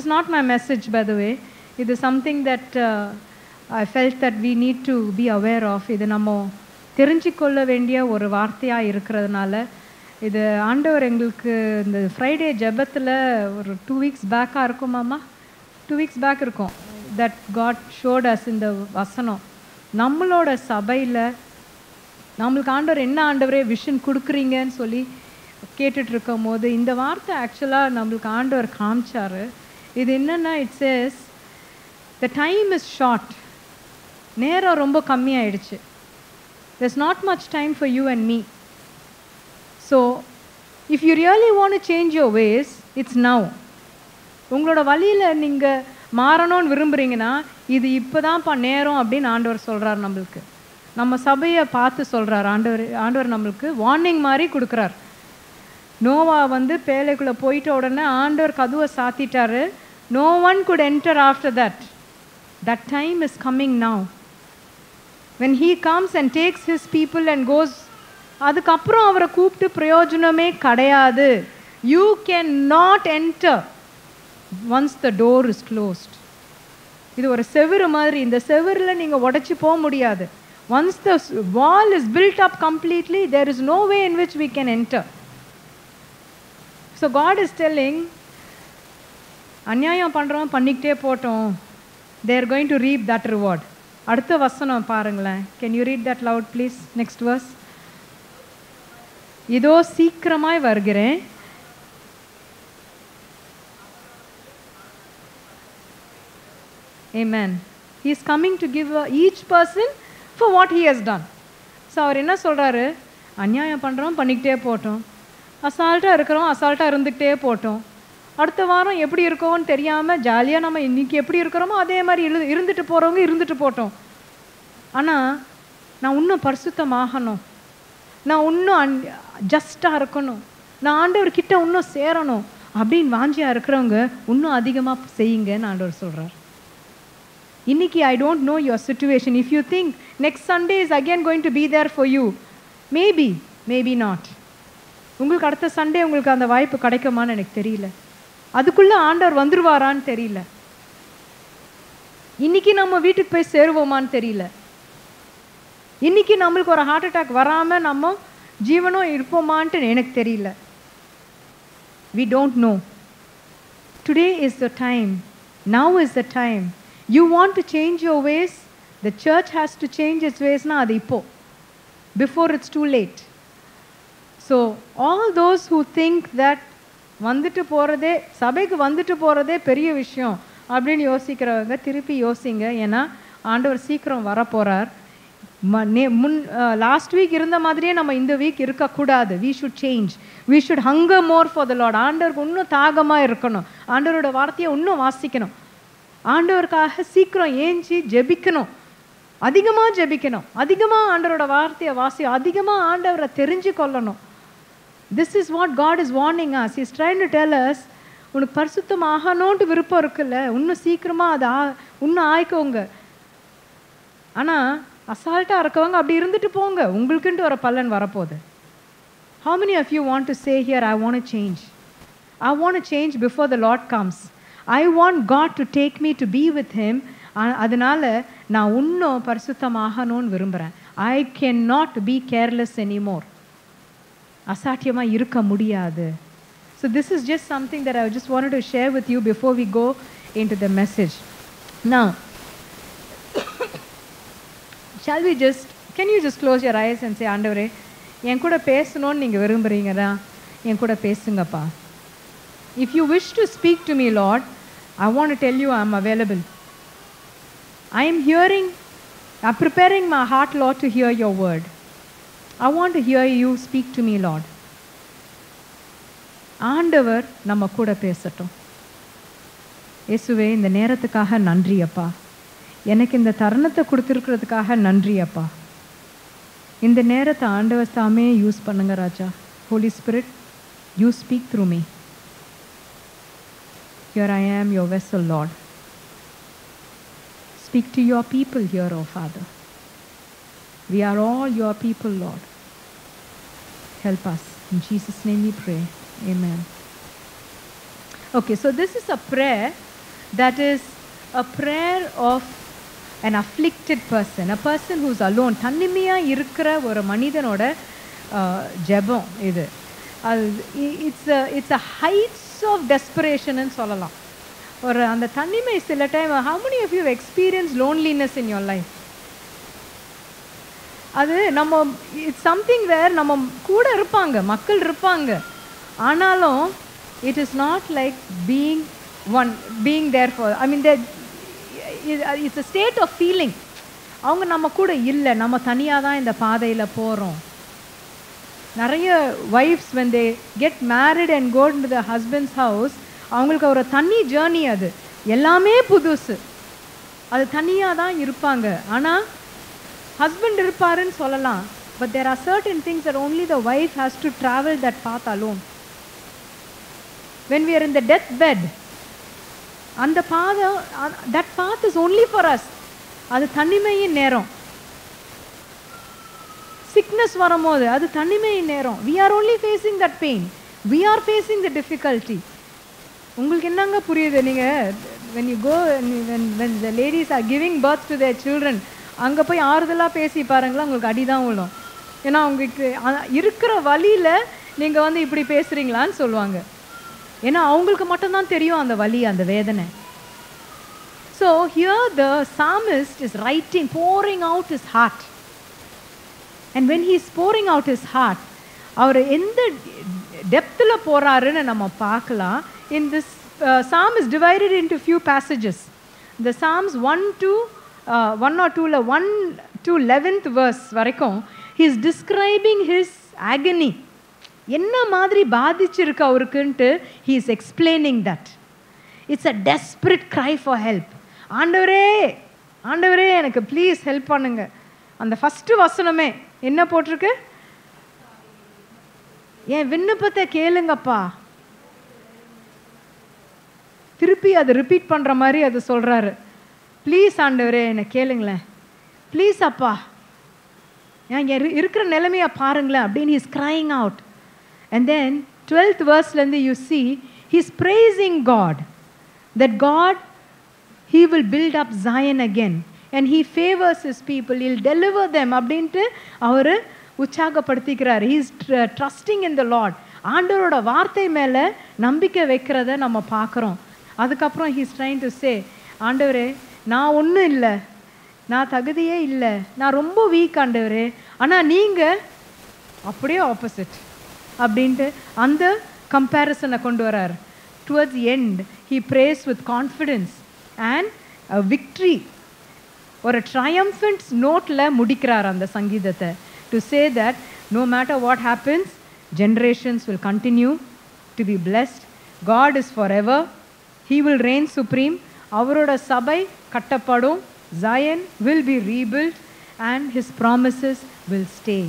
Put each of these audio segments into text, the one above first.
It's not my message by the way இது something that I felt that we need to be aware of இது நம்ம தெரிஞ்சிக்கொள்ள வேண்டிய ஒரு வார்த்தையாக இருக்கிறதுனால இது ஆண்டவர் எங்களுக்கு இந்த ஃப்ரைடே ஜெபத்தில் ஒரு டூ வீக்ஸ் பேக்காக இருக்குமாம்மா டூ வீக்ஸ் பேக் இருக்கும் தட் காட் ஷோட் அஸ் இந்த வசனம் நம்மளோட சபையில் நம்மளுக்கு ஆண்டவர் என்ன ஆண்டவரே விஷன் கொடுக்குறீங்கன்னு சொல்லி கேட்டுட்டு இருக்கும் போது இந்த வார்த்தை ஆக்சுவலாக நம்மளுக்கு ஆண்டவர் காமிச்சாரு இது என்னென்னா it's as the time is short நேரம் ரொம்ப கம்மியாயிடுச்சு there's not much time for you and me so if you really want to change your ways it's now உங்களோட வழியில் நீங்கள் மாறணும்னு விரும்புகிறீங்கன்னா இது இப்போதான்ப்பா நேரம் அப்படின்னு ஆண்டவர் சொல்கிறார் நம்மளுக்கு நம்ம சபையை பார்த்து சொல்கிறார் ஆண்டவர் ஆண்டவர் நம்மளுக்கு வார்னிங் மாதிரி கொடுக்குறார் நோவா வந்து பேலைக்குள்ளே போயிட்ட உடனே ஆண்டவர் கதுவை சாத்திட்டாரு no one could enter after that that time is coming now when he comes and takes his people and goes அதுக்கப்புறம் அவரை கூப்பிட்டு பிரயோஜனமே கிடையாது you can not enter once the door is closed இது ஒரு செவுரு மாதிரி இந்த செவுரில் நீங்கள் உடச்சி போக முடியாது once the wall is built up completely there is no way in which we can enter so God is telling அநியாயம் பண்ணுறோம் பண்ணிக்கிட்டே போட்டோம் they're going to reap that reward அடுத்த வசனம் பாருங்களேன் can you read that loud please next verse இதோ சீக்கிரமாய் வருகிறேன் Amen. He is coming to give uh, each person for what he has done. So அவர் என்ன சொல்கிறாரு அநியாயம் பண்ணுறோம் பண்ணிக்கிட்டே போட்டோம் அசால்ட்டாக இருக்கிறோம் அசால்ட்டாக இருந்துக்கிட்டே போட்டோம் அடுத்த வாரம் எப்படி இருக்கோம்னு தெரியாமல் ஜாலியாக நம்ம இன்னைக்கு எப்படி இருக்கிறோமோ அதே மாதிரி இரு இருந்துட்டு போகிறவங்க இருந்துட்டு போட்டோம் ஆனால் நான் இன்னும் பரிசுத்தமாகணும் நான் இன்னும் அன் ஜஸ்ட்டாக இருக்கணும் நான் ஆண்டவர்கிட்ட இன்னும் சேரணும் அப்படின்னு வாஞ்சியாக இருக்கிறவங்க இன்னும் அதிகமாக செய்யுங்கன்னு ஆண்டவர் சொல்கிறார் இன்னைக்கு I don't know your situation if you think next Sunday is again going to be there for you maybe maybe not உங்களுக்கு அடுத்த சண்டே உங்களுக்கு அந்த வாய்ப்பு கிடைக்குமான்னு எனக்கு தெரியல அதுக்குள்ளே ஆண்டவர் வந்துருவாரான்னு தெரியல இன்னைக்கு நம்ம வீட்டுக்கு போய் சேருவோமான்னு தெரியல இன்னைக்கு நம்மளுக்கு ஒரு ஹார்ட் அட்டாக் வராமல் நம்ம ஜீவனும் இருப்போமான்ட்டு எனக்கு தெரியல we don't know today is the time now is the time you want to change your ways the church has to change it's வேஸ்னா அது இப்போ before it's too late so all those who think that வந்துட்டு போகிறதே சபைக்கு வந்துட்டு போகிறதே பெரிய விஷயம் அப்படின்னு யோசிக்கிறவங்க திருப்பி யோசிங்க ஏன்னா ஆண்டவர் சீக்கிரம் வரப்போகிறார் ம நே முன் லாஸ்ட் வீக் இருந்த மாதிரியே நம்ம இந்த வீக் இருக்கக்கூடாது we should change we should hunger more for the Lord ஆண்டவருக்கு இன்னும் தாகமாக இருக்கணும் ஆண்டவரோட வார்த்தையை இன்னும் வாசிக்கணும் ஆண்டவருக்காக சீக்கிரம் ஏஞ்சி ஜெபிக்கணும் அதிகமாக ஜெபிக்கணும் அதிகமாக ஆண்டவரோட வார்த்தையை வாசி அதிகமாக ஆண்டவரை தெரிஞ்சு கொள்ளணும் this is what God is warning us is trying to tell us உனக்கு பரிசுத்தம் ஆகணும்ட்டு விருப்பம் இருக்குல்ல இன்னும் சீக்கிரமாக அதை ஆ இன்னும் ஆய்க்கோங்க ஆனால் அசால்ட்டாக இருக்கவங்க அப்படி இருந்துட்டு போங்க உங்களுக்குன்ட்டு வர பலன் வரப்போகுது How many of you want to say here, I want to change? I want to change before the Lord comes. I want God to take me to be with Him. அ- அதனால நான் இன்னும் பரிசுத்தமாகணும்னு விரும்புகிறேன் I can not be careless anymore அசாட்டியமாக இருக்க முடியாது so this is just something that I just want to share with you before we go into the message நான் shall we just can you just close your eyes and say ஆண்டவரே என் கூட பேசணும்னு நீங்கள் விரும்புகிறீங்கன்னா என் கூட பேசுங்கப்பா if you wish to speak to me Lord I want tell you I am available I am hearing I preparing my heart Lord to hear your word I want to hear you speak to me Lord ஆண்டவர் நம்ம கூட பேசட்டும் இயேசுவே இந்த நேரத்துக்காக நன்றி அப்பா எனக்கு இந்த தருணத்தை கொடுத்துருக்கிறதுக்காக நன்றி அப்பா இந்த நேரத்தை ஆண்டவர் தாமே யூஸ் பண்ணுங்க ராஜா holy spirit you speak through me here I am your vessel Lord speak to your people hear O Father we are all your people Lord help us in Jesus name we pray Amen. Okay, so this is a prayer that is a prayer of an afflicted person a person who's alone தனிமையாக இருக்கிற ஒரு மனிதனோட uh, ஜெபம் இது அது it's it's a heights of டெஸ்பிரேஷன்னு சொல்லலாம் ஒரு அந்த தனிமை சில time how many of you have experienced loneliness in your life அது நம்ம இட்ஸ் சம்திங் வேர் நம்ம கூட இருப்பாங்க மக்கள் இருப்பாங்க ஆனாலும் it is not like being one being there for I mean it's a state of feeling அவங்க நம்ம கூட இல்லை நம்ம தனியாக தான் இந்த பாதையில் போகிறோம் நிறைய wives when they get married and go into the husband's house அவங்களுக்கு ஒரு தனி ஜேர்னி அது எல்லாமே புதுசு அது தனியாக தான் இருப்பாங்க ஆனால் ஹஸ்பண்ட் இருப்பாருன்னு சொல்லலாம் but there are certain things that only the wife has to travel that path alone when we are in the death bed அந்த பாதை that path is only for us அது தனிமையின் நேரம் சிக்னஸ் வரும்போது அது தனிமையின் நேரம் we are only facing that pain we are facing the difficulty உங்களுக்கு என்னங்க புரியுது நீங்கள் when you go when when the ladies are giving birth to their children அங்கே போய் ஆறுதலாக பேசி பாருங்களா உங்களுக்கு அடி தான் விழும் ஏன்னா உங்களுக்கு அ- இருக்கிற வழியில் நீங்கள் வந்து இப்படி பேசுகிறீங்களான்னு சொல்லுவாங்க ஏன்னா அவங்களுக்கு மட்டும்தான் தெரியும் அந்த வலி அந்த வேதனை so here the psalmist is writing pouring out his heart and when he is pouring out his heart அவர் எந்த டெப்த்தில் போகிறாருன்னு நம்ம பார்க்கலாம் in this uh, psalm is divided into few passages the psalms 1 to uh, 1 or 2 1 to 11th verse வரைக்கும் he is describing his agony என்ன மாதிரி பாதிச்சிருக்கு அவருக்குன்ட்டு he is explaining that it's a desperate cry for help ஆண்டவரே ஆண்டவரே எனக்கு please help பண்ணுங்க அந்த ஃபஸ்ட்டு வசனமே என்ன போட்டிருக்கு என் விண்ணப்பத்தை கேளுங்கப்பா திருப்பி அதை ரிப்பீட் பண்ணுற மாதிரி அது சொல்கிறாரு ப்ளீஸ் ஆண்டவரே என்னை கேளுங்களேன் ப்ளீஸ் அப்பா ஏன் இரு- இருக்கிற நிலைமையை பாருங்களேன் அப்படின்னு is crying out and then twelfth வேர்ஸ்லேருந்து you see he's praising God that God he will build up Zion again and he favors his people he'll deliver them அப்படின்ட்டு அவர் உற்சாகப்படுத்திக்கிறார் he is tr- trusting in the Lord ஆண்டவரோட வார்த்தை மேலே நம்பிக்கை வைக்கிறத நம்ம பார்க்குறோம் அதுக்கப்புறம் he's trying to say ஆண்டவரே நான் ஒன்றும் இல்லை நான் தகுதியே இல்லை நான் ரொம்ப வீக் ஆண்டவரே ஆனால் நீங்கள் அப்படியே ஆப்போசிட் அப்படின்ட்டு அந்த கம்பேரிசனை கொண்டு வரார் towards end he praise with confidence and victory ஒரு ட்ரையம்ஃபண்ட் நோட்டில் முடிக்கிறார் அந்த சங்கீதத்தை to say that no matter what happens generations will continue to be blessed God is forever he will reign supreme அவரோட சபை கட்டப்படும் Zion will be rebuilt and his promises will stay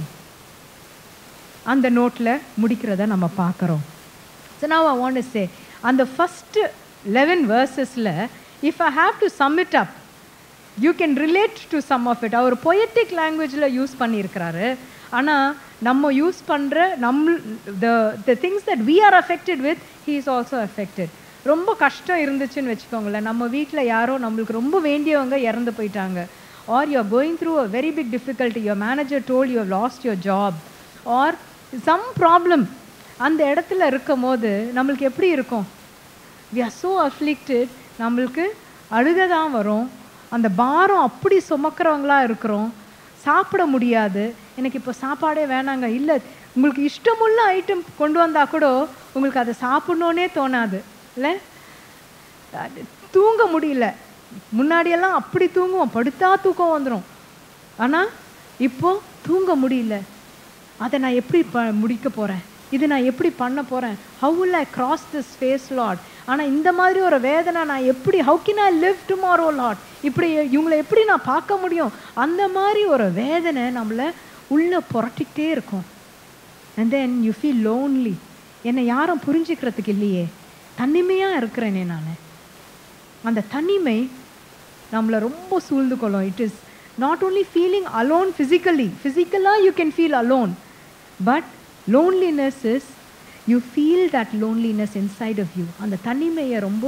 அந்த நோட்டில் முடிக்கிறத நம்ம பார்க்குறோம் so now I want to say அந்த first eleven வேர்சஸில் if I have to sum it up you can relate to some of it அவர் poetic லாங்குவேஜில் use பண்ணியிருக்கிறாரு ஆனால் நம்ம யூஸ் பண்ணுற நம் the the things that we are affected with he is also affected ரொம்ப கஷ்டம் இருந்துச்சுன்னு வச்சுக்கோங்களேன் நம்ம வீட்டில் யாரோ நம்மளுக்கு ரொம்ப வேண்டியவங்க இறந்து போயிட்டாங்க or you are going through a very big difficulty your manager told you lost your job or some problem அந்த இடத்துல இருக்கும் போது நம்மளுக்கு எப்படி இருக்கும் வி ஆர் ஸோ அஃப்ளிக்டட் நம்மளுக்கு அழுக தான் வரும் அந்த பாரம் அப்படி சுமக்கிறவங்களா இருக்கிறோம் சாப்பிட முடியாது எனக்கு இப்போ சாப்பாடே வேணாங்க இல்லை உங்களுக்கு இஷ்டமுள்ள ஐட்டம் கொண்டு வந்தால் கூட உங்களுக்கு அதை சாப்பிடணுன்னே தோணாது இல்லை அது தூங்க முடியல முன்னாடியெல்லாம் அப்படி தூங்குவோம் படுத்தா தூக்கம் வந்துடும் ஆனால் இப்போ தூங்க முடியல அதை நான் எப்படி ப முடிக்க போகிறேன் இது நான் எப்படி பண்ண போகிறேன் how will I cross this phase Lord ஆனால் இந்த மாதிரி ஒரு வேதனை நான் எப்படி how can I live tomorrow Lord இப்படி இவங்களை எப்படி நான் பார்க்க முடியும் அந்த மாதிரி ஒரு வேதனை நம்மளை உள்ளே புரட்டிக்கிட்டே இருக்கும் and then you feel lonely என்னை யாரும் புரிஞ்சுக்கிறதுக்கு இல்லையே தனிமையாக இருக்கிறேனே நான் அந்த தனிமை நம்மளை ரொம்ப சூழ்ந்து கொள்ளும் it is not only feeling alone physically ஃபிசிக்கலாக you can feel alone but loneliness is you feel that loneliness inside of you அந்த தனிமையை ரொம்ப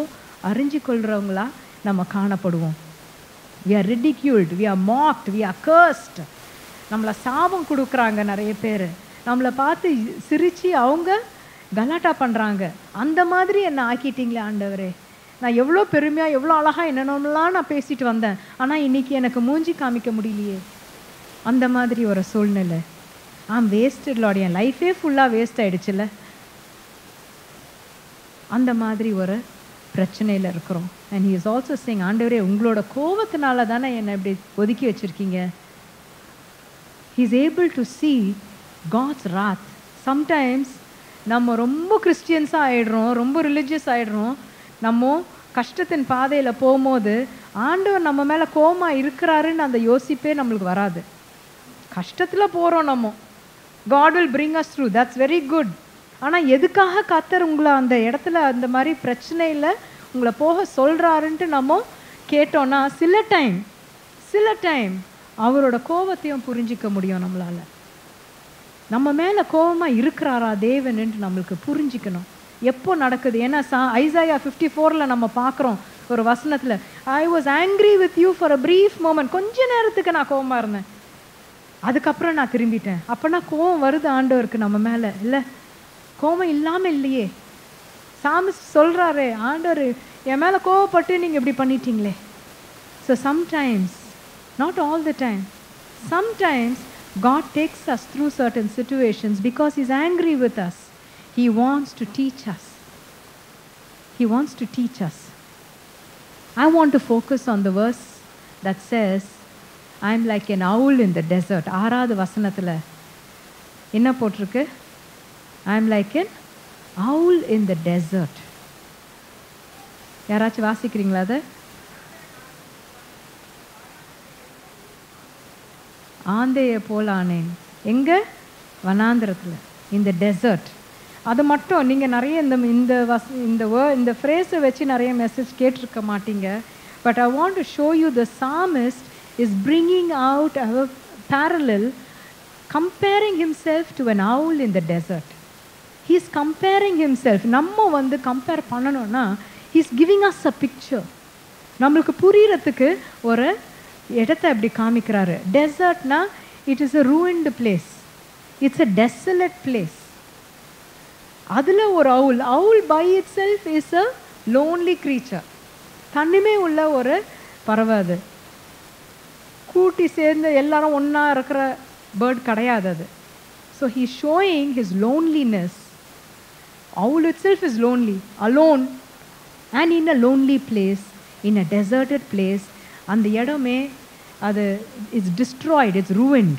அறிஞ்சு கொள்றவங்களா நம்ம காணப்படுவோம் we are ridiculed we are mocked we are cursed நம்மளை சாபம் கொடுக்குறாங்க நிறைய பேர் நம்மளை பார்த்து சிரிச்சு அவங்க கலாட்டா பண்ணுறாங்க அந்த மாதிரி என்னை ஆக்கிட்டீங்களே ஆண்டவரே நான் எவ்வளோ பெருமையாக எவ்வளோ அழகாக என்னென்னலாம் நான் பேசிட்டு வந்தேன் ஆனால் இன்னைக்கு எனக்கு மூஞ்சி காமிக்க முடியலையே அந்த மாதிரி ஒரு சூழ்நிலை ஆம் வேஸ்டட் லாட் என் லைஃபே ஃபுல்லாக வேஸ்ட் ஆயிடுச்சுல்ல அந்த மாதிரி ஒரு பிரச்சனையில் இருக்கிறோம் and he is also saying ஆண்டவரே உங்களோட கோவத்தினால தானே என்னை இப்படி ஒதுக்கி வச்சிருக்கீங்க he is able to see God's wrath sometimes நம்ம ரொம்ப கிறிஸ்டியன்ஸாக ஆயிடுறோம் ரொம்ப ரிலிஜியஸ் ஆயிடுறோம் நம்ம கஷ்டத்தின் பாதையில் போகும்போது ஆண்டவர் நம்ம மேலே கோமா இருக்கிறாருன்னு அந்த யோசிப்பே நம்மளுக்கு வராது கஷ்டத்தில் போகிறோம் நம்ம God will bring us through that's very good ஆனால் எதுக்காக கத்தர் உங்களை அந்த இடத்துல அந்த மாதிரி பிரச்சனையில் உங்களை போக சொல்கிறாருன்ட்டு நம்ம கேட்டோன்னா சில டைம் சில டைம் அவரோட கோபத்தையும் புரிஞ்சிக்க முடியும் நம்மளால நம்ம மேலே கோபமாக இருக்கிறாரா தேவன்ட்டு நம்மளுக்கு புரிஞ்சிக்கணும் எப்போ நடக்குது ஏன்னா சா ஐசாயா ஃபிஃப்டி ஃபோரில் நம்ம பார்க்குறோம் ஒரு வசனத்தில் I was angry with you for a brief moment கொஞ்ச நேரத்துக்கு நான் கோபமாக இருந்தேன் அதுக்கப்புறம் நான் திரும்பிட்டேன் அப்போனா கோவம் வருது ஆண்டவருக்கு நம்ம மேலே இல்லை கோபம் இல்லாமல் இல்லையே சாமி சொல்கிறாரே ஆண்டவர் என் மேலே கோவப்பட்டு நீங்கள் இப்படி பண்ணிட்டீங்களே so sometimes not all the time sometimes God takes us through certain situations because He's angry with us. He wants to teach us. He wants to teach us. I want to focus on the verse that says, I'm like an owl in the desert. ஆறாவது வசனத்தில் என்ன போட்டிருக்கு I'm like an owl in the desert. யாராச்சும் வாசிக்கிறீங்களா அதை ஆந்தையை போல் ஆனேன் எங்க வனாந்திரத்தில் இந்த டெசர்ட் அது மட்டும் நீங்கள் நிறைய இந்த இந்த வஸ் இந்த வே இந்த ஃப்ரேஸை வச்சு நிறைய மெசேஜ் கேட்டிருக்க மாட்டீங்க but I want to show you the psalmist is bringing out அவர் பேரலில் comparing himself to an owl in the desert he is comparing himself நம்ம வந்து கம்பேர் பண்ணணும்னா he is giving us a picture நம்மளுக்கு புரியறதுக்கு ஒரு இடத்த அப்படி காமிக்கிறாரு டெசர்ட்னா it is a ruined place it's a desolate place அதில் ஒரு owl owl by itself is a lonely creature தனிமை உள்ள ஒரு பறவை அது கூட்டி சேர்ந்து எல்லாரும் ஒன்றா இருக்கிற பேர்ட் கிடையாது அது so he showing his loneliness owl itself is lonely alone and in a lonely place in a deserted place அந்த இடமே அது it's destroyed it's ruined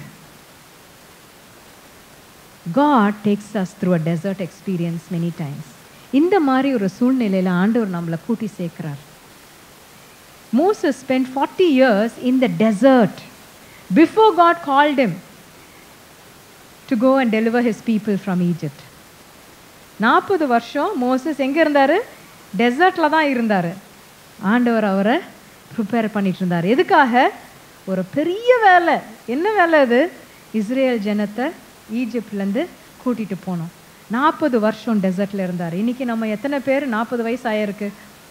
God takes us through a desert experience many times இந்த மாதிரி ஒரு சூழ்நிலையில் ஆண்டவர் நம்மளை கூட்டி சேர்க்கிறார் Moses spent 40 years in the desert before God called him to go and deliver his people from Egypt. நாற்பது வருஷம் மோசஸ் எங்கே இருந்தார் டெசர்ட்டில் தான் இருந்தார் ஆண்டவர் அவரை ப்ரிப்பேர் பண்ணிட்டு இருந்தார் எதுக்காக ஒரு பெரிய வேலை என்ன வேலை அது இஸ்ரேல் ஜனத்தை ஈஜிப்ட்லேருந்து கூட்டிகிட்டு போனோம் நாற்பது வருஷம் டெசர்ட்டில் இருந்தார் இன்னைக்கு நம்ம எத்தனை பேர் நாற்பது வயசு ஆயிருக்கு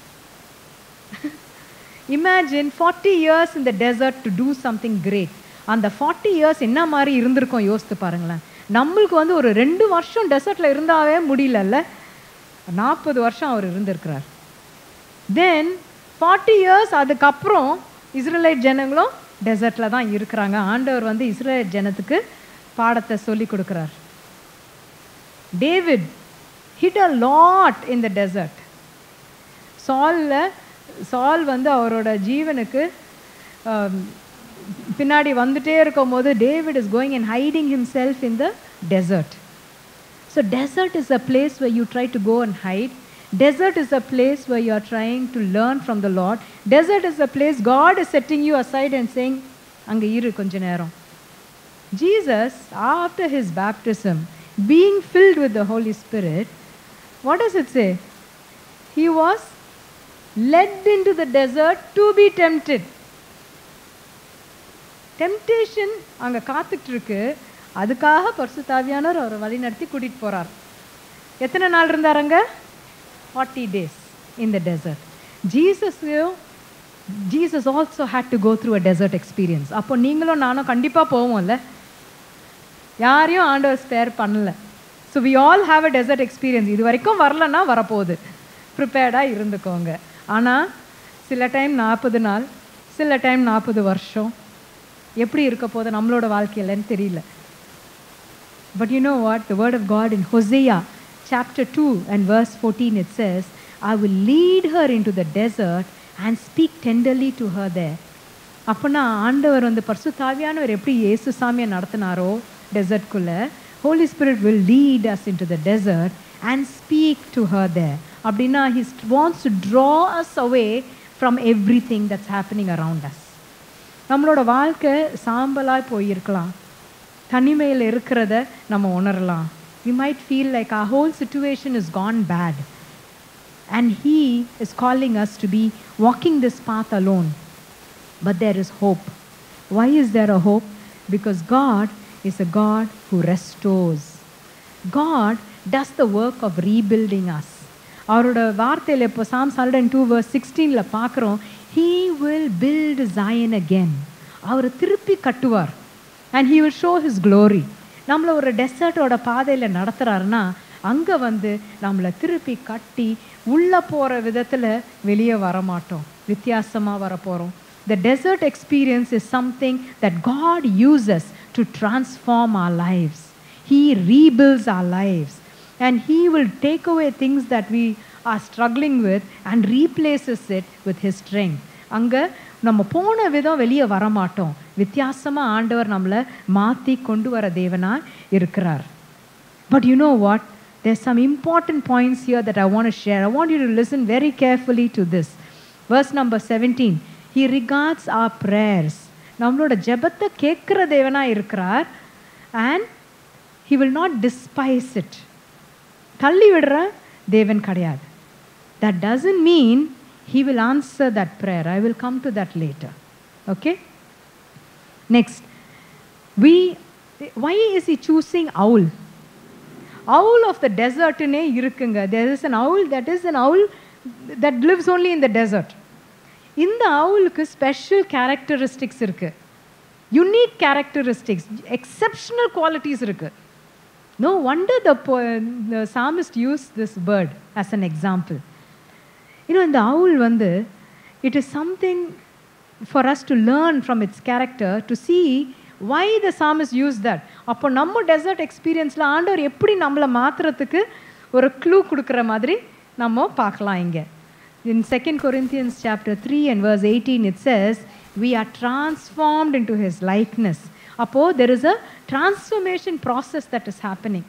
இமேஜின் ஃபார்ட்டி இயர்ஸ் இந்த desert to do something great அந்த ஃபார்ட்டி இயர்ஸ் என்ன மாதிரி இருந்திருக்கும் யோசித்து பாருங்களேன் நம்மளுக்கு வந்து ஒரு ரெண்டு வருஷம் டெசர்ட்டில் இருந்தாவே முடியலல்ல நாற்பது வருஷம் அவர் இருந்திருக்கிறார் தென் ஃபார்ட்டி இயர்ஸ் அதுக்கப்புறம் இஸ்ரேலைட் ஜனங்களும் டெசர்ட்டில் தான் இருக்கிறாங்க ஆண்டவர் வந்து இஸ்ரேல் ஜனத்துக்கு பாடத்தை சொல்லி கொடுக்குறார் David hid a lot in the desert சாலில் சால் வந்து அவரோட ஜீவனுக்கு ஆம், பின்னாடி வந்துட்டே இருக்கும் போது David is going and hiding himself in the desert so desert is a place where you try to go and hide desert is a place where you are trying to learn from the lord desert is a place god is setting you aside and saying அங்க இரு கொஞ்ச நேரம் jesus after his baptism being filled with the holy spirit what does it say he was led into the desert to be tempted temptation அங்கே காத்துட்டு இருக்கு அதுக்காக பரிசுத்தாவியானவர் அவரை வழி நடத்தி கூட்டிகிட்டு போகிறார் எத்தனை நாள் இருந்தார் அங்கே ஃபார்ட்டி டேஸ் இந்த டெசர்ட் ஜீசஸையும் Jesus also had to go through a desert experience அப்போ நீங்களும் நானும் கண்டிப்பாக போவோம்ல யாரையும் ஆண்டவர் ஸ்பேர் பண்ணல so we all have a desert experience இது வரைக்கும் வரலன்னா வரப்போகுது ப்ரிப்பேர்டாக இருந்துக்கோங்க ஆனால் சில டைம் நாற்பது நாள் சில டைம் நாற்பது வருஷம் எப்படி இருக்க போது நம்மளோட வாழ்க்கையிலன்னு தெரியல but you know what the word of God in Hosea chapter two and verse fourteen it says I will lead her into the desert and speak tenderly to her there அப்போனா ஆண்டவர் வந்து பர்சு தாவியானவர் எப்படி இயேசு சாமியை நடத்தினாரோ டெசர்ட்குள்ளே holy spirit will lead us into the desert and speak to her there அப்படின்னா his wants to draw us away from everything that's happening around us நம்மளோட வாழ்க்கை சாம்பலாய் போயிருக்கலாம் தனிமையில் இருக்கிறத நம்ம உணரலாம் we might feel like our whole situation is gone bad and he is calling us to be walking this path alone But there is hope. Why is there a hope? Because God is a God who restores. God does the work of rebuilding us. அவரோட வார்த்தையில் இப்போ Psalms hundred and two verse சிக்ஸ்டீனில் பார்க்குறோம் he will build Zion again அவர் திருப்பி கட்டுவார் and he will show his glory நம்மளை ஒரு டெசர்ட்டோட பாதையில் நடத்துகிறாருன்னா அங்கே வந்து நம்மளை திருப்பி கட்டி உள்ளே போகிற விதத்தில் வெளியே வரமாட்டோம் வித்தியாசமாக வர போகிறோம் The desert experience is something that God uses to transform our lives. He rebuilds our lives. And He will take away things that we are struggling with and replaces it with His strength. அங்கே நம்ம போன விதம் வெளியே வரமாட்டோம் வித்தியாசமாக ஆண்டவர் நம்மளை மாற்றி கொண்டு வர தேவனாக இருக்கிறார் But you know what? There's some important points here that I want to share. I want you to listen very carefully to this. Verse number 17. He regards our prayers. நம்மளோட ஜெபத்தை கேட்குற தேவனாக இருக்கிறார் and he will not despise it தள்ளி விடுற தேவன் கிடையாது that doesn't mean he will answer that prayer I will come to that later okay next we why is he choosing owl owl of the டெசர்ட்னே இருக்குங்க there is an owl that is an owl that lives only in the desert இந்த அவுலுக்கு special characteristics இருக்கு unique characteristics exceptional qualities இருக்கு no wonder the psalmist use this bird as an example இன்னும் இந்த owl வந்து it is something for us to learn from its character to see why the psalmist uses that அப்போ நம்ம dessert எக்ஸ்பீரியன்ஸில் ஆண்டவர் எப்படி நம்மளை மாற்றுறதுக்கு ஒரு க்ளூ கொடுக்குற மாதிரி நம்ம பார்க்கலாம் இங்கே In 2 Corinthians chapter 3 and verse 18, it says, We are transformed into His likeness. Apo, there is a transformation process that is happening.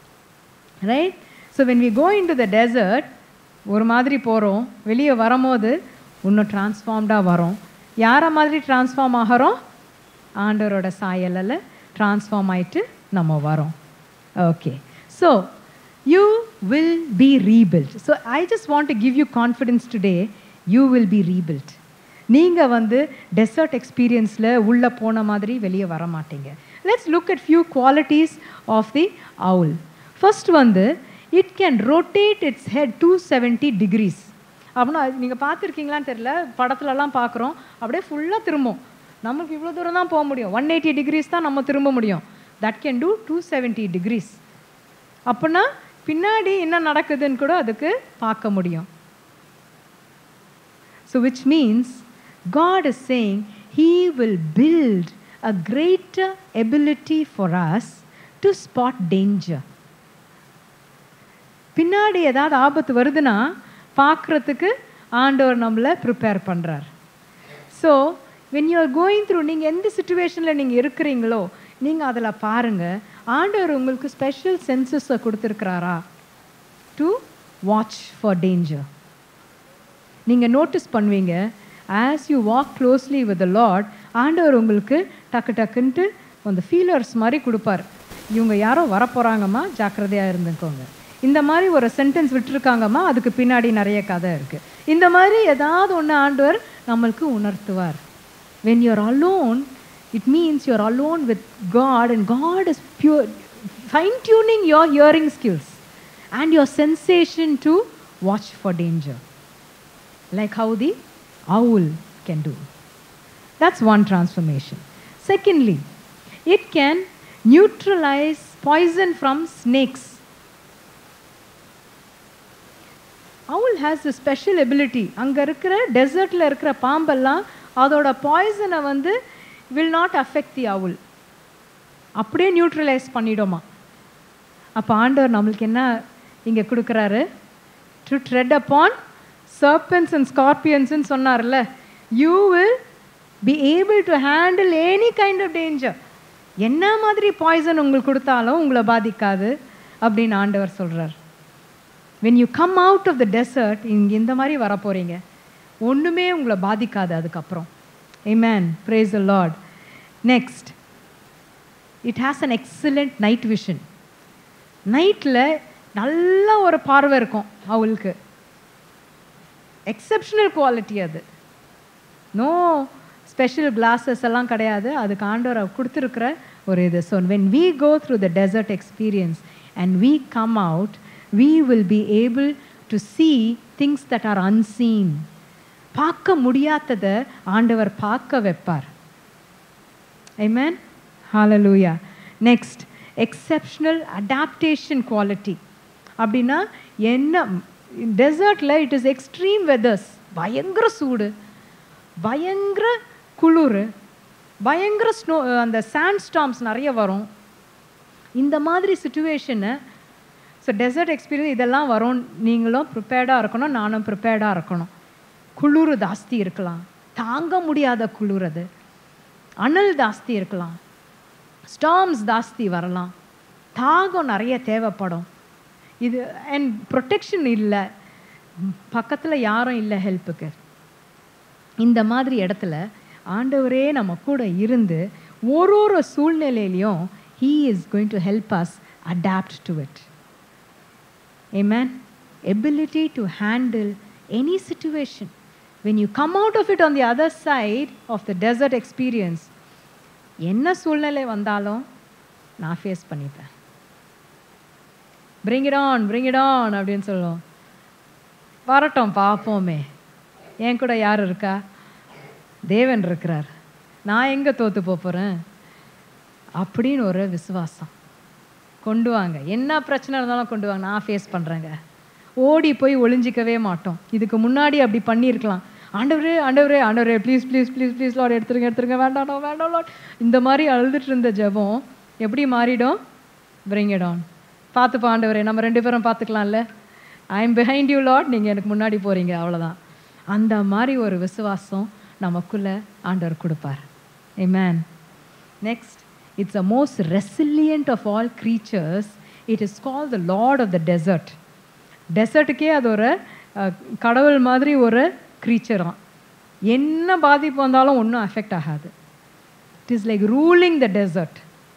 Right? So when we go into the desert, ஒரு மாதிரி போகிறோம் வெளியே வரும்போது இன்னும் டிரான்ஸ்ஃபார்ம்டாக வரோம் யாரை மாதிரி டிரான்ஸ்ஃபார்ம் ஆகிறோம் ஆண்டவரோட சாயலில் டிரான்ஸ்ஃபார்ம் ஆயிட்டு நம்ம வரோம் okay so you will be rebuilt. So I just want to give you confidence today, you will be rebuilt. நீங்கள் வந்து டெசர்ட் எக்ஸ்பீரியன்ஸில் உள்ளே போன மாதிரி வெளியே வர மாட்டீங்க let's look at few qualities of the owl first வந்து it can rotate its head two seventy degrees அப்படின்னா நீங்கள் பார்த்துருக்கீங்களான்னு தெரில படத்துலலாம் பார்க்குறோம் அப்படியே ஃபுல்லாக திரும்பும் நமக்கு இவ்வளோ தூரம் தான் போக முடியும் ஒன் எயிட்டி டிகிரிஸ் தான் நம்ம திரும்ப முடியும் that can do two seventy degrees அப்படின்னா பின்னாடி என்ன நடக்குதுன்னு கூட அதுக்கு பார்க்க முடியும் so which means God is saying he will build a greater ability for us to spot danger பின்னாடி ஏதாவது ஆபத்து வருதுன்னா பார்க்குறதுக்கு ஆண்டவர் நம்மளை ப்ரிப்பேர் பண்ணுறார் so when you are going through நீங்கள் எந்த சுச்சுவேஷனில் நீங்கள் இருக்கிறீங்களோ நீங்கள் அதில் பாருங்கள் ஆண்டவர் உங்களுக்கு ஸ்பெஷல் சென்சஸை கொடுத்துருக்கிறாரா டு வாட்ச் ஃபார் டேஞ்சர் நீங்கள் நோட்டீஸ் பண்ணுவீங்க as you walk closely with the Lord ஆண்டவர் உங்களுக்கு டக்கு டக்குன்ட்டு அந்த ஃபீலர்ஸ் மாதிரி கொடுப்பார் இவங்க யாரோ வரப்போகிறாங்கம்மா ஜாக்கிரதையாக இருந்துக்கோங்க இந்த மாதிரி ஒரு சென்டென்ஸ் விட்டுருக்காங்கம்மா அதுக்கு பின்னாடி நிறைய கதை இருக்குது இந்த மாதிரி ஏதாவது ஒன்று ஆண்டவர் நம்மளுக்கு உணர்த்துவார் when you are alone it means you're alone with God and God is pure fine tuning your hearing skills and your sensation to watch for danger. like how the owl can do. That's one transformation. Secondly, it can neutralize poison from snakes. owl has a special ability அங்கே இருக்கிற டெசர்ட்டில் இருக்கிற பாம்பெல்லாம் அதோட பாய்சனை வந்து will not affect the owl அப்படியே neutralise பண்ணிடுமா அப்போ ஆண்டவர் நம்மளுக்கு என்ன இங்கே கொடுக்குறாரு to tread upon serpents and ஸ்கார்பியன்ஸ்னு சொன்னார்ல you will be able to handle any kind of danger என்ன மாதிரி பாய்சன் உங்களுக்கு கொடுத்தாலும் உங்களை பாதிக்காது அப்படின்னு ஆண்டவர் சொல்கிறார் when you come out of the desert இங்கே இந்த மாதிரி வர போகிறீங்க ஒன்றுமே உங்களை பாதிக்காது அதுக்கப்புறம் amen praise the lord next it has an excellent night vision நைட்டில் நல்ல ஒரு பார்வை இருக்கும் அவளுக்கு எக்ஸப்ஷனல் குவாலிட்டி அது நோ ஸ்பெஷல் கிளாஸஸ் எல்லாம் கிடையாது அதுக்கு ஆண்டவர் கொடுத்துருக்கிற ஒரு இது so when we go through the desert experience and we come out we will be able to see things that are unseen பார்க்க முடியாததை ஆண்டவர் பார்க்க வைப்பார் Amen. Hallelujah. Next, exceptional adaptation quality. அப்படின்னா என்ன டெசர்ட்டில் இட் இஸ் எக்ஸ்ட்ரீம் வெதர்ஸ் பயங்கர சூடு பயங்கர குளிர் பயங்கர ஸ்னோ அந்த சாண்ட் ஸ்டாம்ஸ் நிறைய வரும் இந்த மாதிரி சுச்சுவேஷனை ஸோ டெசர்ட் எக்ஸ்பீரியன்ஸ் இதெல்லாம் வரும் நீங்களும் ப்ரிப்பேர்டாக இருக்கணும் நானும் ப்ரிப்பேர்டாக இருக்கணும் குளிர் ஜாஸ்தி இருக்கலாம் தாங்க முடியாத குளிர் அது அனல் ஜாஸ்தி இருக்கலாம் ஸ்டாம்ஸ் ஜாஸ்தி வரலாம் தாகம் நிறைய தேவைப்படும் இது அண்ட் ப்ரொடெக்ஷன் இல்லை பக்கத்தில் யாரும் இல்லை ஹெல்ப்புக்கு இந்த மாதிரி இடத்துல ஆண்டவரே நம்ம கூட இருந்து ஒரு ஒரு சூழ்நிலையிலையும் he is going to help us adapt to it Amen. Ability to handle any situation. When you come out of it on the other side of the desert experience, என்ன சூழ்நிலை வந்தாலும் நான் ஃபேஸ் பண்ணிப்பேன் bring it on bring it on அப்படின்னு சொல்லுவோம் வரட்டும் பார்ப்போமே என் கூட யார் இருக்கா தேவன் இருக்கிறார் நான் எங்கே தோத்து போகிறேன் அப்படின்னு ஒரு விசுவாசம் கொண்டு வாங்க என்ன பிரச்சனை இருந்தாலும் கொண்டு வாங்க நான் ஃபேஸ் பண்ணுறேங்க ஓடி போய் ஒளிஞ்சிக்கவே மாட்டோம் இதுக்கு முன்னாடி அப்படி பண்ணியிருக்கலாம் ஆண்டவரே ஆண்டவரே ஆண்டவரே please please please please Lord எடுத்துருங்க எடுத்துருங்க வேண்டாம் வேண்டாம் லாட் இந்த மாதிரி அழுதுட்டு இருந்த ஜெபம் எப்படி மாறிடும் பிரிங் இட் ஆன் பார்த்துப்பா ஆண்டவரே நம்ம ரெண்டு பேரும் பார்த்துக்கலாம்ல I am behind you Lord நீங்கள் எனக்கு முன்னாடி போகிறீங்க அவ்வளோதான் அந்த மாதிரி ஒரு விசுவாசம் நமக்குள்ளே ஆண்டவர் கொடுப்பார் Amen. Next, it's the most resilient of all creatures. It is called the Lord of the desert. டெசர்ட்டுக்கே அது ஒரு அஹ், கடவுள் மாதிரி ஒரு க்ரீச்சராம் என்ன பாதிப்பு வந்தாலும் ஒன்றும் அஃபெக்ட் ஆகாது it is like ruling the desert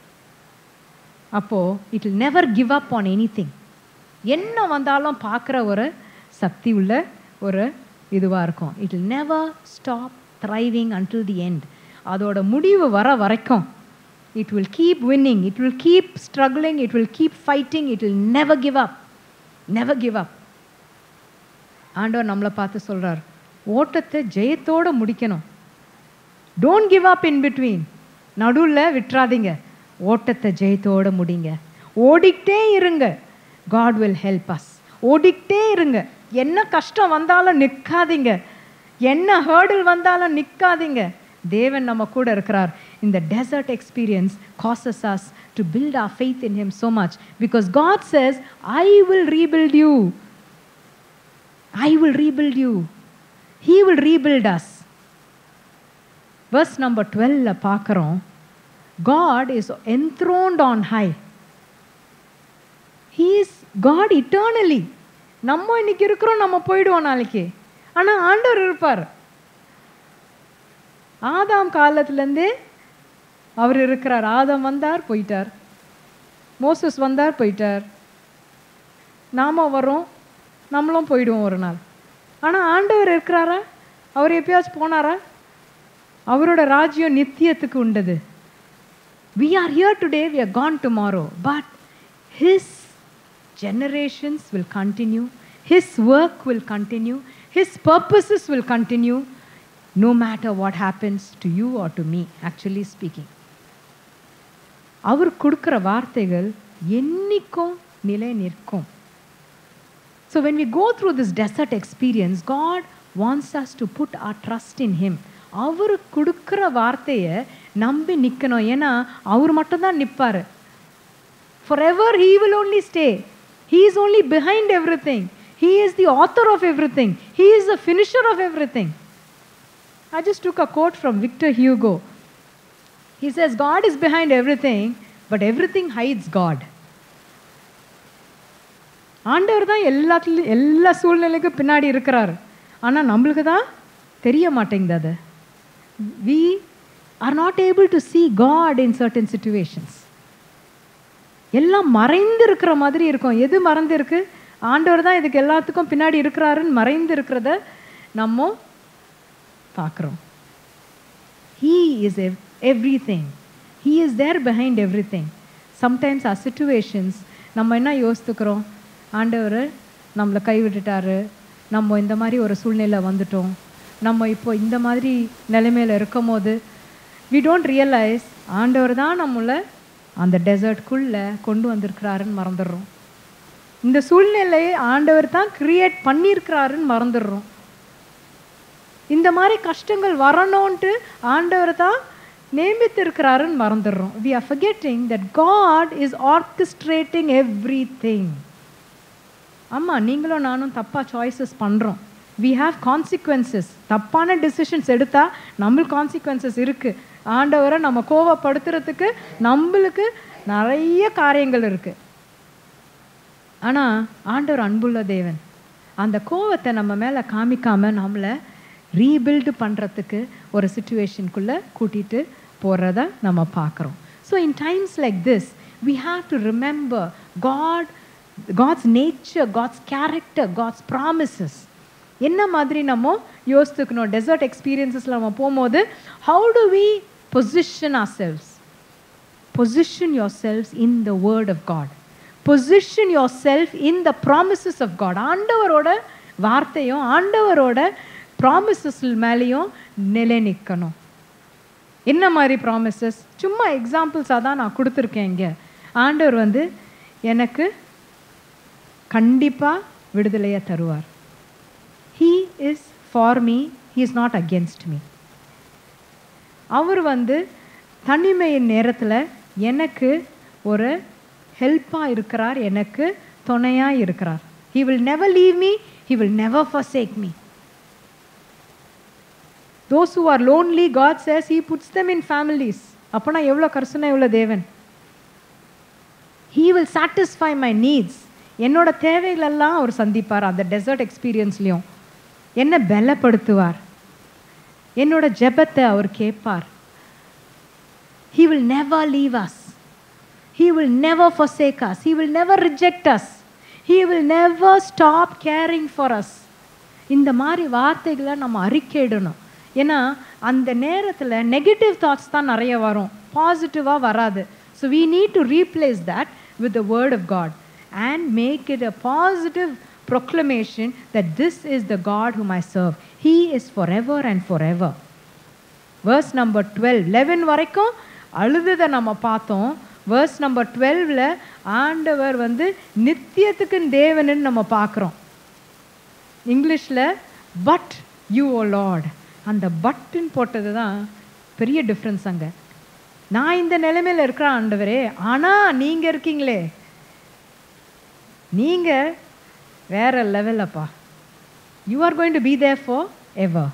அப்போது it will never give up on any என்ன வந்தாலும் பார்க்குற ஒரு சக்தி உள்ள ஒரு இதுவாக இருக்கும் it will never stop thriving until the end அதோட முடிவு வர வரைக்கும் it will keep winning it will keep struggling it will keep fighting it will never give up never give up ஆண்டவர் நம்மளை பார்த்து சொல்றார் ஓட்டத்தை ஜெயத்தோட முடிக்கணும் don't give up in between நடுவில் விட்டுறாதீங்க ஓட்டத்தை ஜெயத்தோட முடிங்க ஓடிக்கிட்டே இருங்க காட் வில் ஹெல்ப் அஸ் ஓடிக்கிட்டே இருங்க என்ன கஷ்டம் வந்தாலும் நிற்காதீங்க என்ன ஹேர்டில் வந்தாலும் நிற்காதீங்க தேவன் நம்ம கூட இருக்கிறார் இந்த desert experience causes us to build our faith in him so much because God says I will rebuild you I will rebuild you he will rebuild us verse number 12 ல பார்க்குறோம் God is enthroned on high. He is God eternally. நம்ம இன்னைக்கு இருக்கிறோம் நம்ம போயிடுவோம் நாளைக்கு ஆனால் ஆண்டவர் இருப்பார் ஆதாம் காலத்துலேருந்தே அவர் இருக்கிறார் ஆதாம் வந்தார் போயிட்டார் மோசஸ் வந்தார் போயிட்டார் நாம வரோம் நம்மளும் போயிடுவோம் ஒரு நாள் ஆனால் ஆண்டவர் இருக்கிறாரா அவர் எப்பயாச்சும் போனாரா அவரோட ராஜ்யம் நித்தியத்துக்கு உண்டது we are here today we are gone tomorrow but his generations will continue his work will continue his purposes will continue no matter what happens to you or to me actually speaking அவர் கொடுக்குற வார்த்தைகள் என்னைக்கும் நிலை நிற்கும் so when we go through this desert experience God wants us to put our trust in him அவர் கொடுக்குற வார்த்தையை நம்பி நிற்கணும் ஏன்னா அவர் மட்டும்தான் நிற்பார் forever he will only stay he is only behind everything he is the author of everything he is the finisher of everything I just took a quote from Victor Hugo. He says, God is behind everything, but everything hides God. ஆண்டவர் தான் எல்லாத்துலேயும் எல்லா சூழ்நிலைக்கும் பின்னாடி இருக்கிறார் ஆனால் நம்மளுக்கு தான் தெரிய மாட்டேங்குது அது we are not able to see God in certain situations எல்லாம் மறைந்து இருக்கிற மாதிரி இருக்கும் எது மறைந்து இருக்கு ஆண்டவர் தான் இதுக்கு எல்லாத்துக்கும் பின்னாடி இருக்கிறாருன்னு மறைந்து இருக்கிறத நம்ம பார்க்குறோம் he is everything he is there behind everything sometimes our situations நம்ம என்ன யோசித்துக்கிறோம் ஆண்டவர் நம்மளை கைவிட்டுட்டாரு நம்ம இந்த மாதிரி ஒரு சூழ்நிலை வந்துட்டோம் நம்ம இப்போ இந்த மாதிரி நிலைமையில் இருக்கும் போது வி டோன்ட் ரியலைஸ் ஆண்டவர் தான் நம்மளை அந்த டெசர்ட்குள்ளே கொண்டு வந்திருக்கிறாருன்னு மறந்துடுறோம் இந்த சூழ்நிலையை ஆண்டவர் தான் கிரியேட் பண்ணியிருக்கிறாருன்னு மறந்துடுறோம் இந்த மாதிரி கஷ்டங்கள் வரணும்ன்ட்டு ஆண்டவர் தான் நியமித்திருக்கிறாருன்னு மறந்துடுறோம் we are forgetting that God is orchestrating everything ஆமாம் நீங்களும் நானும் தப்பாக சாய்ஸஸ் பண்ணுறோம் வி ஹாவ் கான்சிக்வன்சஸ் தப்பான டெசிஷன்ஸ் எடுத்தால் நம்மளுக்கு கான்சிக்வன்சஸ் இருக்குது ஆண்டவரை நம்ம கோவப்படுத்துறதுக்கு நம்மளுக்கு நிறைய காரியங்கள் இருக்குது ஆனால் ஆண்டவர் அன்புள்ள தேவன் அந்த கோவத்தை நம்ம மேலே காமிக்காம நம்மளை ரீபில்டு பண்ணுறதுக்கு ஒரு சுச்சுவேஷனுக்குள்ளே கூட்டிகிட்டு போகிறத நம்ம பார்க்குறோம் so in times like this we have to remember God God's nature God's character God's promises என்ன மாதிரி நம்ம யோசித்துக்கணும் டெசர்ட் எக்ஸ்பீரியன்சஸில் நம்ம போகும்போது how do we position ourselves position yourselves in the word of God position yourself in the promises of God ஆண்டவரோட வார்த்தையும் ஆண்டவரோட ப்ராமிசஸ் மேலேயும் நிலை நிற்கணும் என்ன மாதிரி ப்ராமிசஸ் சும்மா எக்ஸாம்பிள்ஸாக தான் நான் கொடுத்துருக்கேன் இங்கே ஆண்டவர் வந்து எனக்கு கண்டிப்பாக விடுதலையை தருவார் he is for me he is not against me அவர் வந்து தனிமையின் நேரத்தில் எனக்கு ஒரு ஹெல்ப்பாக இருக்கிறார் எனக்கு துணையாக இருக்கிறார் he will never leave me he will never forsake me those who are lonely God says he puts them in families அப்போனா எவ்வளோ கர்சனை எவ்வளோ தேவன் he will satisfy my needs என்னோட தேவைகளெல்லாம் அவர் சந்திப்பார் அந்த டெசர்ட் எக்ஸ்பீரியன்ஸ்லையும் என்னை பலப்படுத்துவார் என்னோட ஜெபத்தை அவர் கேட்பார் he will never leave us he will never forsake us he will never reject us he will never stop caring for us இந்த மாதிரி வார்த்தைகளை நம்ம அறிக்கையிடணும் ஏன்னா அந்த நேரத்தில் நெகட்டிவ் தாட்ஸ் தான் நிறைய வரும் பாசிட்டிவாக வராது so we need to replace that with the word of God and make it a positive proclamation that this is the God whom I serve. He is forever and forever. Verse number 12, 11 வரைக்கும் அழுதுதை நம்ம பார்த்தோம் verse number டுவெல்வில் ஆண்டவர் வந்து நித்தியத்துக்கு தேவன்னு நம்ம பார்க்குறோம் இங்கிலீஷில் but you O Lord அந்த பட்டுன்னு போட்டது தான் பெரிய டிஃப்ரென்ஸ் அங்கே நான் இந்த நிலைமையில் இருக்கிறேன் ஆண்டவரே ஆனால் நீங்கள் இருக்கீங்களே நீங்கள் வேற லெவலப்பா you are going to be there forever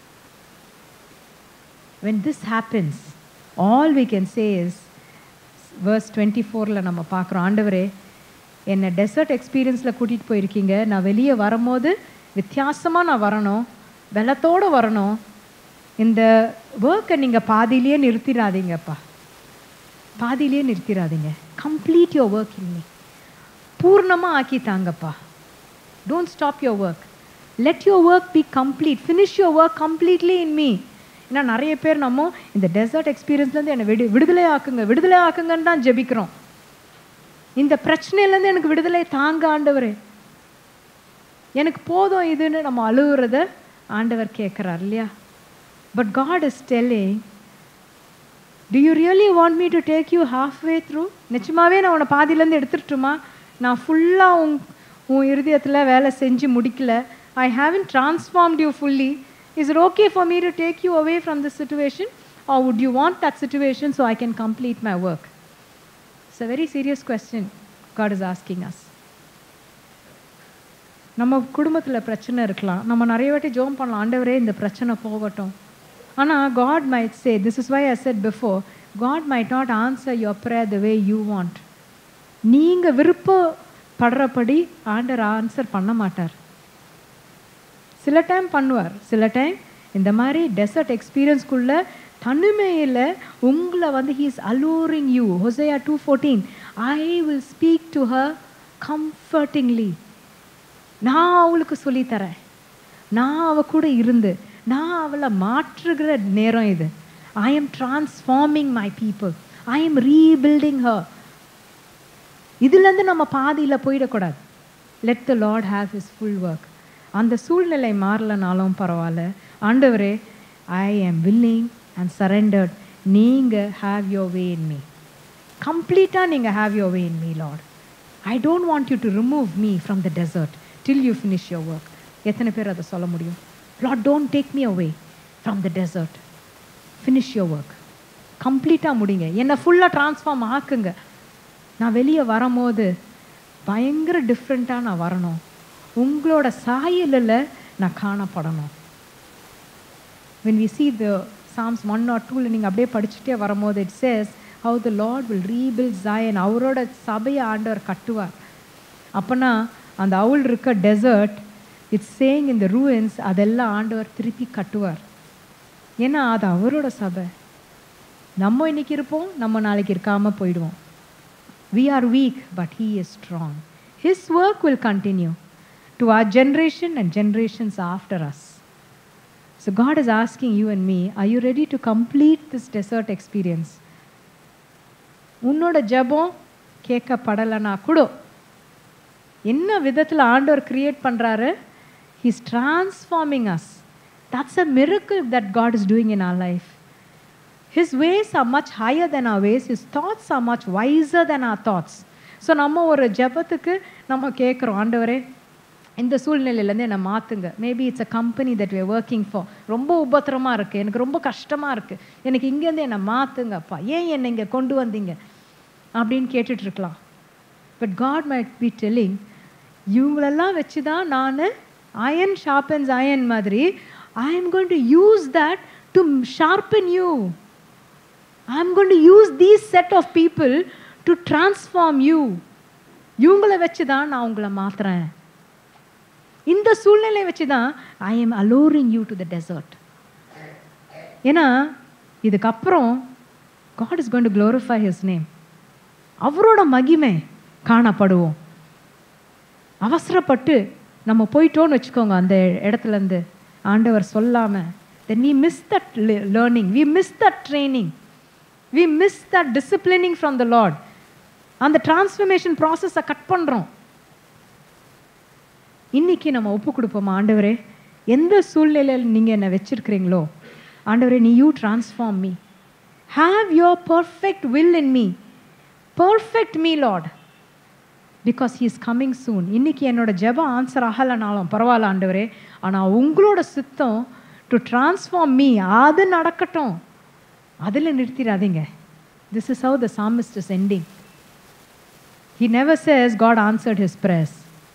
when this happens all we can say is verse twenty ஃபோரில் நம்ம பார்க்குறோம் ஆண்டவரே என்னை டெசர்ட் எக்ஸ்பீரியன்ஸில் கூட்டிகிட்டு போயிருக்கீங்க நான் வெளியே வரும்போது வித்தியாசமாக நான் வரணும் பலத்தோடு வரணும் இந்த ஒர்க்கை நீங்கள் பாதியிலேயே நிறுத்திடாதீங்கப்பா பாதியிலேயே நிறுத்திடாதீங்க complete your work in me பூர்ணமாக ஆக்கி தாங்கப்பா don't stop your work let your work be complete finish your work completely in me ஏன்னா நிறைய பேர் நம்ம இந்த டெசர்ட் எக்ஸ்பீரியன்ஸ்லேருந்து என்னை விடு விடுதலை ஆக்குங்க விடுதலை ஆக்குங்கன்னு தான் ஜெபிக்கிறோம் இந்த பிரச்சனையிலேருந்து எனக்கு விடுதலை தாங்க ஆண்டவரே எனக்கு போதும் இதுன்னு நம்ம அழுகுறத ஆண்டவர் கேட்குறார் இல்லையா but God is telling to you really want me to take you half way through நிச்சயமாகவே நான் உன்னை பாதியிலேருந்து எடுத்துட்டுமா நான் ஃபுல்லாக உன் உன் இருதயத்தில் வேலை செஞ்சு முடிக்கல I haven't transformed you fully is it okay for me to take you away from the situation or would you want that situation so I can complete my work it's a very serious question God is asking us நம்ம குடும்பத்தில் பிரச்சனை இருக்கலாம் நம்ம நிறைய வாட்டி ஜோம் பண்ணலாம் ஆண்டவரே இந்த பிரச்சனை போகட்டும் ஆனால் God might say this is why I said before God might not answer your prayer the way you want நீங்கள் விருப்பப்படுறபடி ஆண்டர் ஆன்சர் பண்ண மாட்டார் சில டைம் பண்ணுவார் சில டைம் இந்த மாதிரி டெசர்ட் எக்ஸ்பீரியன்ஸ்குள்ள தனிமையில் உங்களை வந்து he's alluring you Hosea two fourteen I will speak to her comfortingly நான் அவளுக்கு சொல்லித்தரேன் நான் அவ கூட இருந்து நான் அவளை மாற்றுகிற நேரம் இது I am transforming my people I am rebuilding her இதுலேருந்து நம்ம பாதியில் போயிடக்கூடாது let the Lord have his full work அந்த சூழ்நிலை மாறலனாலும் பரவாயில்ல ஆண்டவரே I am willing and surrendered நீங்கள் have your way in me கம்ப்ளீட்டாக நீங்கள் have your way in me Lord I don't want you to remove me from the desert till you finish your work எத்தனை பேர் அதை சொல்ல முடியும் Lord don't take me away from the desert finish your work கம்ப்ளீட்டாக முடிங்க என்னை ஃபுல்லாக transform ஆக்குங்க நான் வெளியே வரும்போது பயங்கர டிஃப்ரெண்ட்டாக நான் வரணும் உங்களோட சாயலில் நான் காணப்படணும் when we see the Psalms one or டூவில் நீங்கள் அப்படியே படிச்சுட்டே வரும்போது it says how the Lord will rebuild Zion அவரோட சபையை ஆண்டவர் கட்டுவார் அப்போனா அந்த அவுள் இருக்க டெசர்ட் இட்ஸ் சேயிங் இந்த ரூயின்ஸ் அதெல்லாம் ஆண்டவர் திருப்பி கட்டுவார் ஏன்னா அது அவரோட சபை நம்ம இன்னைக்கு இருப்போம் நம்ம நாளைக்கு இருக்காம போயிடுவோம் we are weak but he is strong his work will continue to our generation and generations after us so god is asking you and me are you ready to complete this desert experience உன்னோட ஜெபம் கேட்கப்படலைன்னா கூட என்ன விதத்தில் ஆண்டவர் create பண்ணுறாரு he's transforming us that's a miracle that God is doing in our life his ways are much higher than our ways his thoughts are much wiser than our thoughts so நம்ம ஒரு ஜெபத்துக்கு நம்ம கேட்குறோம் ஆண்டவரே இந்த சூழ்நிலையிலேருந்து என்னை மாற்றுங்க maybe it's a company that we working for ரொம்ப உபத்திரமாக இருக்குது எனக்கு ரொம்ப கஷ்டமாக இருக்குது எனக்கு இங்கேருந்து என்னை மாற்றுங்கப்பா ஏன் என்னை இங்கே கொண்டு வந்தீங்க அப்படின்னு கேட்டுட்ருக்கலாம் but God might be telling இவங்களெல்லாம் வச்சு தான் நான் அயன் ஷார்பன்ஸ் அயன் மாதிரி I am going to use that to sharpen you I am going to use these set of people to transform you இவங்கள வச்சு தான் நான் உங்களை மாத்துறேன் இந்த சூழ்நிலை வச்சு தான் I am alluring you to the desert ஏன்னா இதுக்கப்புறம் God is going to glorify his name அவரோட மகிமை காணப்படுவோம் அவசரப்பட்டு நம்ம போயிட்டோன்னு வச்சுக்கோங்க அந்த இடத்துலேருந்து ஆண்டவர் சொல்லாமல் then we miss that learning we miss that training we miss that disciplining from the Lord அந்த டிரான்ஸ்ஃபர்மேஷன் ப்ராசஸை கட் பண்ணுறோம் இன்னைக்கு நம்ம ஒப்பு கொடுப்போம் ஆண்டவரே எந்த சூழ்நிலையில் நீங்கள் என்னை வச்சிருக்கிறீங்களோ ஆண்டவரே நீ you transform me have your perfect will in me perfect me Lord because he is coming soon இன்னைக்கு என்னோட ஜெபம் ஆன்சர் ஆகலைனாலும் பரவாயில்ல ஆண்டவரே ஆனால் உங்களோட சித்தம் டு டிரான்ஸ்ஃபார்ம் மீ அது நடக்கட்டும் அதில் நிறுத்திடாதீங்க this is how the psalmist is ending he never says God answered his prayers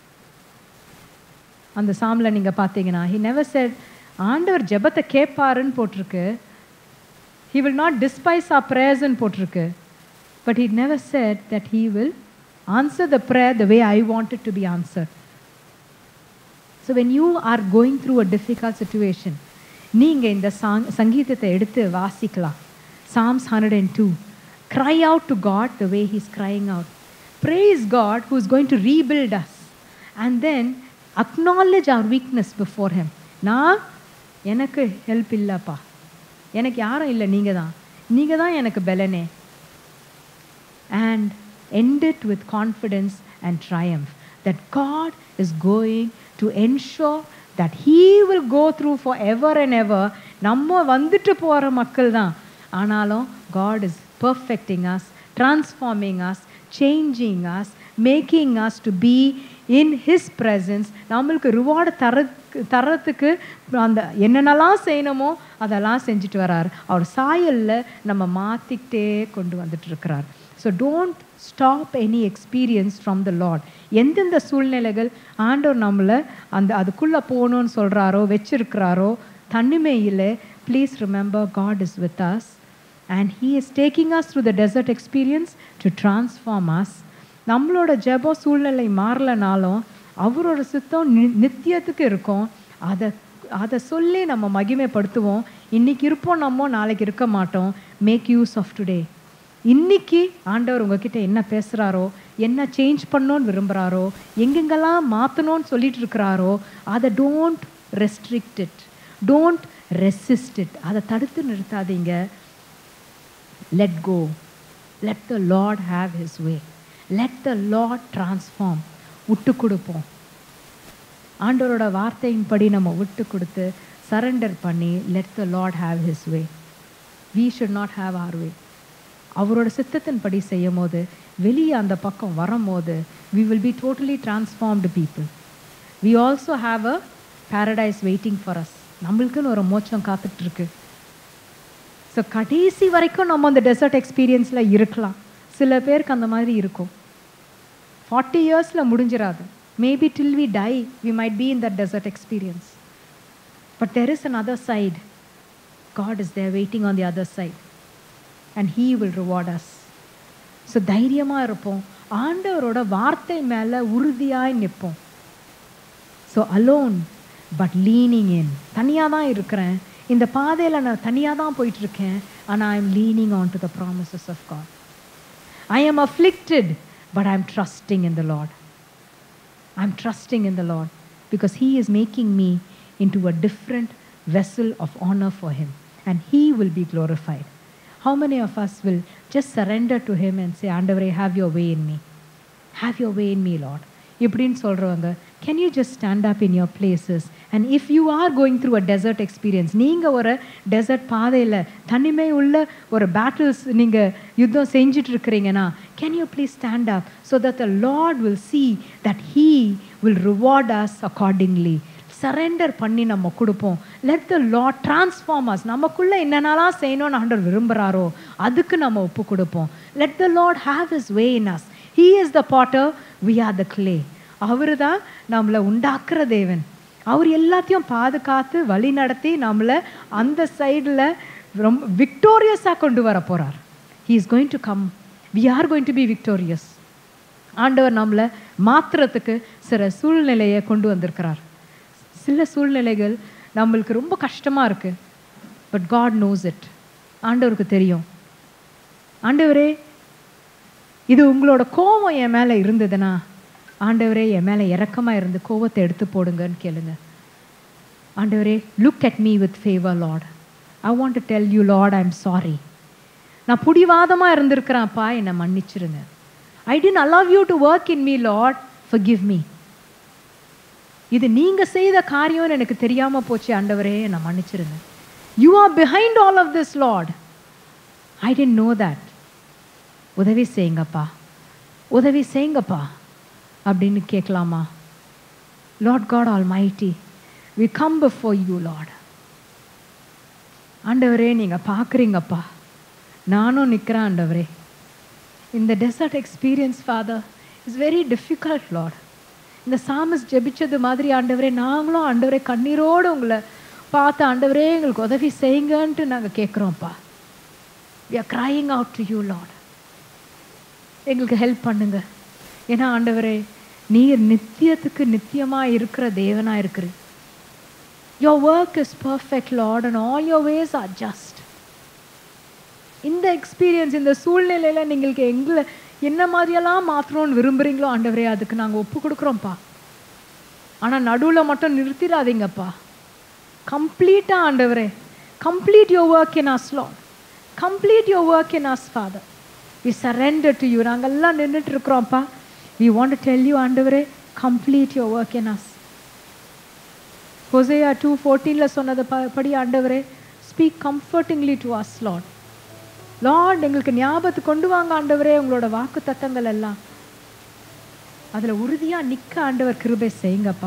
அந்த சாமில் நீங்கள் பார்த்தீங்கன்னா ஹி நெவர் செட் ஆண்டவர் ஜெபத்தை கேட்பாருன்னு போட்டிருக்கு he will not despise our ப்ரேயர்ஸ்ன்னு போட்டிருக்கு but he never said that he will answer the prayer the way I want to be answer so when you are going through a difficult situation நீங்கள் இந்த song சங்கீதத்தை எடுத்து வாசிக்கலாம் Psalms hundred and two cry out to God the way he's crying out praise God who is going to rebuild us and then acknowledge our weakness before hem நான் எனக்கு help இல்லைப்பா எனக்கு யாரும் இல்லை நீங்கள் தான் நீங்கள் தான் எனக்கு பலனே and end it with confidence and triumph that God is going to to ensure that he will go through for ever and ever நம்ம வந்துட்டு போகிற மக்கள் தான் ஆனாலும் God is perfecting us transforming us changing us making us to be in his presence நம்மளுக்கு reward தர தரத்துக்கு அந்த என்னென்னலாம் செய்யணுமோ அதெல்லாம் செஞ்சுட்டு வரார் அவர் சாயலில் நம்ம மாற்றிக்கிட்டே கொண்டு வந்துட்டு இருக்கிறார் so don't stop any experience from the Lord எந்தெந்த சூழ்நிலைகள் ஆண்டவர் நம்மளை அந்த அதுக்குள்ளே போகணும்னு சொல்கிறாரோ வச்சிருக்கிறாரோ தனிமையில் please remember God is with us and he is taking us through the desert experience to transform us நம்மளோட ஜெப சூழ்நிலை மாறலனாலும் அவரோட சித்தம் நி- நித்தியத்துக்கு இருக்கும் அதை அதை சொல்லி நம்ம மகிமைப்படுத்துவோம் இன்னைக்கு இருப்போம் நம்ம நாளைக்கு இருக்க மாட்டோம் மேக் யூஸ் ஆஃப் டுடே இன்னைக்கு ஆண்டவர் உங்ககிட்ட என்ன பேசுகிறாரோ என்ன சேஞ்ச் பண்ணணும்னு விரும்புகிறாரோ எங்கெங்கெல்லாம் மாற்றணும்னு சொல்லிட்டு இருக்கிறாரோ அதை don't restrict it don't resist it அதை தடுத்து நிறுத்தாதீங்க let go. Let the Lord have his way. Let the Lord transform. விட்டு கொடுப்போம் ஆண்டவரோட வார்த்தையின்படி நம்ம விட்டு கொடுத்து சரண்டர் பண்ணி let the Lord have his way we should not have our way அவரோட சித்தத்தின்படி செய்யும் போது வெளியே அந்த பக்கம் வரும்போது we will be totally transformed people we also have a paradise waiting for us நம்மளுக்குன்னு ஒரு மோட்சம் காத்துட்டு இருக்கு ஸோ கடைசி வரைக்கும் நம்ம அந்த டெசர்ட் எக்ஸ்பீரியன்ஸில் இருக்கலாம் சில பேருக்கு அந்த மாதிரி இருக்கும் ஃபார்ட்டி இயர்ஸில் முடிஞ்சிடாது maybe till we die we might be in that desert experience but there is another side God is there waiting on the other side and he will reward us so தைரியமாக இருப்போம் ஆண்டவரோட வார்த்தை மேலே உறுதியாய் நிற்போம் so alone but leaning in தனியாக தான் இருக்கிறேன் இந்த பாதையில் நான் தனியாக தான் போயிட்டுருக்கேன் ஆனால் I am leaning on to the promises of God I am afflicted but I am trusting in the Lord I am trusting in the Lord because he is making me into a different vessel of honor for him and he will be glorified how many of us will just surrender to him and say ஆண்டவரே have your way in me have your way in me lord இப்படின்னு சொல்கிறவங்க can you just stand up in your places and if you are going through a desert experience நீங்கள் ஒரு dessert பாதையில் தனிமை உள்ள ஒரு battles நீங்கள் யுத்தம் செஞ்சுட்டு இருக்கிறீங்கன்னா can you please stand up so that the Lord will see that he will reward us accordingly surrender பண்ணி நம்ம கொடுப்போம் let the Lord transform us நமக்குள்ள என்னென்னலாம் செய்யணும்னு ஆண்டவர் விரும்புகிறாரோ அதுக்கு நம்ம ஒப்பு கொடுப்போம் let the Lord have his way in us he is the potter we are the clay அவர் தான் நம்மளை உண்டாக்குற தேவன் அவர் எல்லாத்தையும் பாதுகாத்து வழி நடத்தி நம்மளை அந்த சைடில் ரொம்ப விக்டோரியஸாக கொண்டு வர போகிறார் he is going to come we are going to be victorious ஆண்டவர் நம்மளை மாத்துறதுக்கு சில சூழ்நிலையை கொண்டு வந்திருக்கிறார் சில சூழ்நிலைகள் நம்மளுக்கு ரொம்ப கஷ்டமாக இருக்குது பட் காட் நோஸ் இட் ஆண்டவருக்கு தெரியும் ஆண்டவரே இது உங்களோட கோபம் என் மேலே இருந்ததுன்னா ஆண்டவரே என் மேலே இறக்கமாக இருந்து கோவத்தை எடுத்து போடுங்கன்னு கேளுங்க ஆண்டவரே look at me with favour Lord I want to tell you Lord I am sorry நான் புடிவாதமாக இருந்திருக்கிறேன்ப்பா என்னை மன்னிச்சிருங்க I didn't allow you to work in me Lord forgive me இது நீங்கள் செய்த காரியம்னு எனக்கு தெரியாமல் போச்சு ஆண்டவரே என்னை மன்னிச்சிருங்க you are behind all of this Lord I didn't know that உதவி செய்யுங்கப்பா உதவி செய்யுங்கப்பா அப்படின்னு கேட்கலாமா Lord God almighty we come before you Lord ஆண்டவரே நீங்கள் பார்க்குறீங்கப்பா நானும் நிற்கிறேன் ஆண்டவரே இந்த desert experience Father is very difficult Lord இந்த சாமஸ் ஜெபிச்சது மாதிரி ஆண்டவரே நாங்களும் ஆண்டவரே கண்ணீரோடு உங்களை பார்த்து ஆண்டவரே எங்களுக்கு உதவி செய்யுங்கன்ட்டு நாங்கள் கேட்குறோம்ப்பா we are crying out to you Lord எங்களுக்கு ஹெல்ப் பண்ணுங்க ஏன்னா ஆண்டவரே நீர் நித்தியத்துக்கு நித்தியமாக இருக்கிற தேவனாக இருக்கிற your work is perfect Lord and all your ways are just இந்த எக்ஸ்பீரியன்ஸ் இந்த சூழ்நிலையில் நீங்களுக்கு எங்களை என்ன மாதிரியெல்லாம் மாற்றணும்னு விரும்புகிறீங்களோ ஆண்டவரே அதுக்கு நாங்கள் ஒப்பு கொடுக்குறோம்ப்பா ஆனால் நடுவில் மட்டும் நிறுத்திடாதீங்கப்பா கம்ப்ளீட்டாக ஆண்டவரே complete your work in us Lord complete your work in us Father we surrender to you நாங்கள்லாம் நின்றுட்டு இருக்கிறோம்ப்பா we want to tell you ஆண்டவரே complete your work in us Hosea two ஃபோர்டீனில் சொன்னதை ப படி ஆண்டவரே speak comfortingly to us Lord Lord எங்களுக்கு ஞாபகத்துக்கு கொண்டு வாங்க ஆண்டவரே உங்களோட வாக்கு தத்தங்கள் எல்லாம் அதில் உறுதியாக நிற்க ஆண்டவர் கிருபை செய்யுங்கப்பா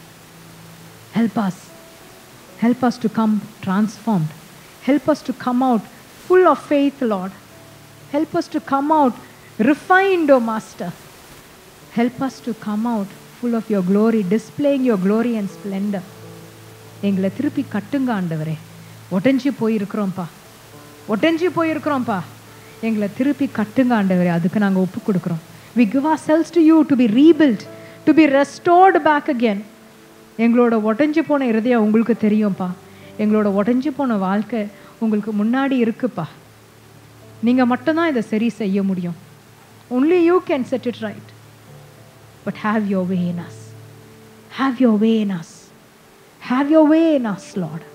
help us help us to come transformed help us to come out full of faith lord help us to come out refined o master help us to come out full of your glory displaying your glory and splendor எங்களை திருப்பி கட்டுங்க ஆண்டவரே உடஞ்சி போயிருக்கிறோம்ப்பா உடஞ்சி போயிருக்கிறோம்ப்பா எங்களை திருப்பி கட்டுங்க ஆண்டவரே அதுக்கு நாங்கள் ஒப்பு கொடுக்குறோம் we give ourselves to you to be rebuild to be restored back again எங்களோட உடஞ்சி போன இருதயம் உங்களுக்கு தெரியும்ப்பா எங்களோட உடஞ்சி போன வாழ்க்கை உங்களுக்கு முன்னாடி இருக்குப்பா நீங்கள் மட்டும்தான் இதை சரி செய்ய முடியும் only you can set it right but have your way in us have your way in us have your way in us Lord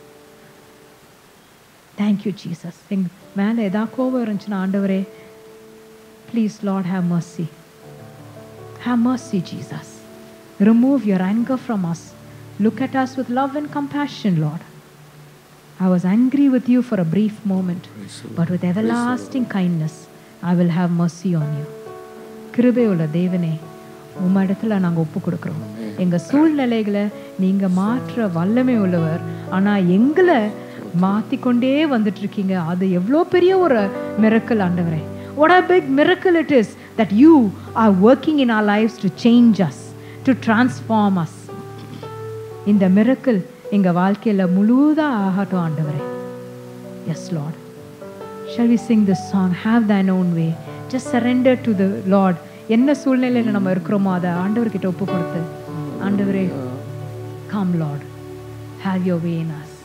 thank you Jesus எங் மேலே எதா கோபம் இருந்துச்சுன்னா ஆண்டவரே please Lord have mercy have mercy Jesus remove your anger from us look at us with love and compassion lord i was angry with you for a brief moment but with everlasting kindness i will have mercy on you கிருபை உள்ள தேவனே உம்மிடத்துல நாங்கள் ஒப்பு கொடுக்குறோம் எங்கள் சூழ்நிலைகளை நீங்கள் மாற்ற வல்லமை உள்ளவர் ஆனால் எங்களை மாற்றிக்கொண்டே வந்துட்டு இருக்கீங்க அது எவ்வளோ பெரிய ஒரு மிரக்கல் ஆண்டவரே what a big miracle it is that you are working in our lives to change us to transform us இந்த மிரக்கல் எங்கள் வாழ்க்கையில் முழுதாக ஆகட்டும் ஆண்டவரே yes Lord shall we sing this song have thine own way just surrender to the Lord என்ன சூழ்நிலையில் நம்ம இருக்கிறோமோ அதை ஆண்டவர்கிட்ட ஒப்பு கொடுத்து ஆண்டவரே come Lord have your way in us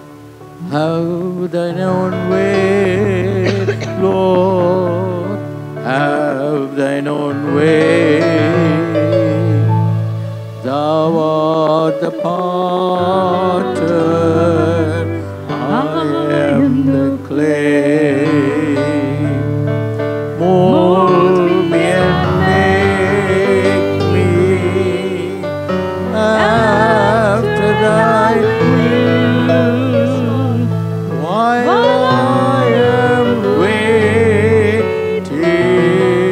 Have thine own way, Lord. Have thine own way. Thou art the potter, I am the clay. Mold me and make me after thy will. While I am waiting,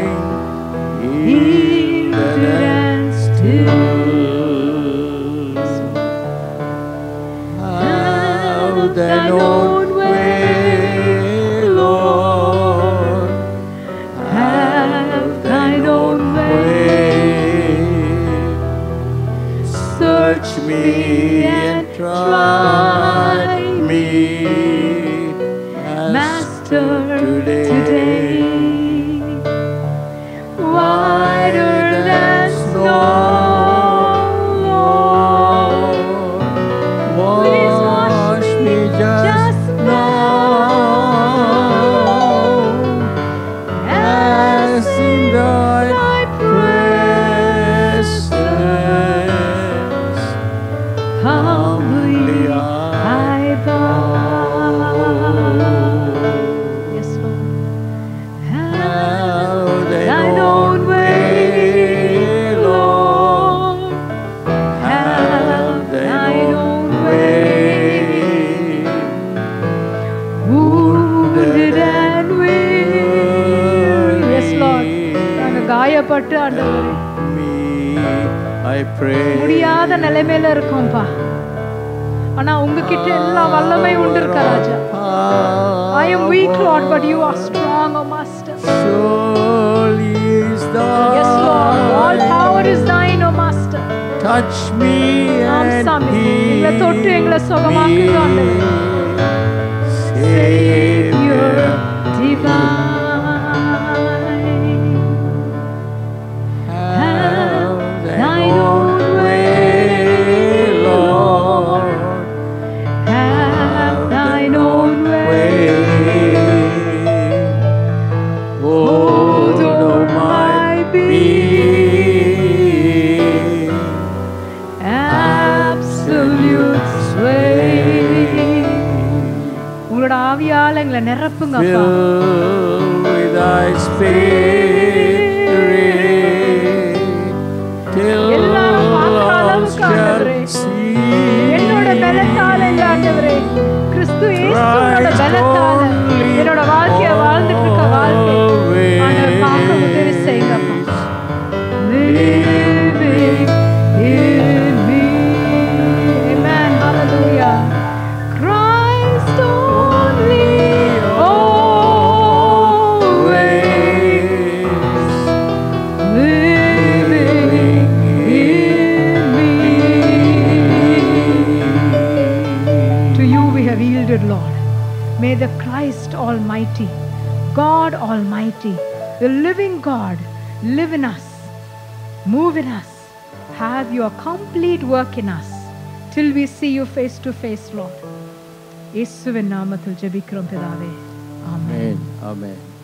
eager and still. Have thine own way, Lord. Have thine own way. Search me and try me, Master, today. Whiter than snow, Please wash wash me just just now, as in thy presence. Humbly I I bow. Yes, Lord. Have Thine own way, Lord. Have thine own way. Wounded and weary. Yes, Lord. நாங்கள் காயப்பட்டு ஆண்டவரே Me, I pray. முடியாத நிலைமையில இருக்கோம்ப்பா ஆனா உங்ககிட்ட எல்லா வல்லமை உண்டு இருக்க ராஜா I am weak Lord but you are strong O master Surely is yes Lord all thy power is thine O master touch me ஆம் and சாமி எங்களை தொட்டு எங்களை சுகமாக்குங்க ஆண்டவரே Savior. divine Have thine own way, Lord. have thine own way Oh, know my being. absolute sway உங்களோட ஆவியால எங்களை நிரப்புங்க அப்பா Fill with thy spirit till எல்லாரும் பார்க்கிற all அளவுக்கு shall ஆண்டவரே. see May the Christ Almighty, God Almighty, the living God, live in us, move in us, have your complete work in us till we see you face to face, Lord. இயேசுவின் நாமத்தில் ஜெபிக்கிறோம் பிதாவே ஆமென் Amen. Amen.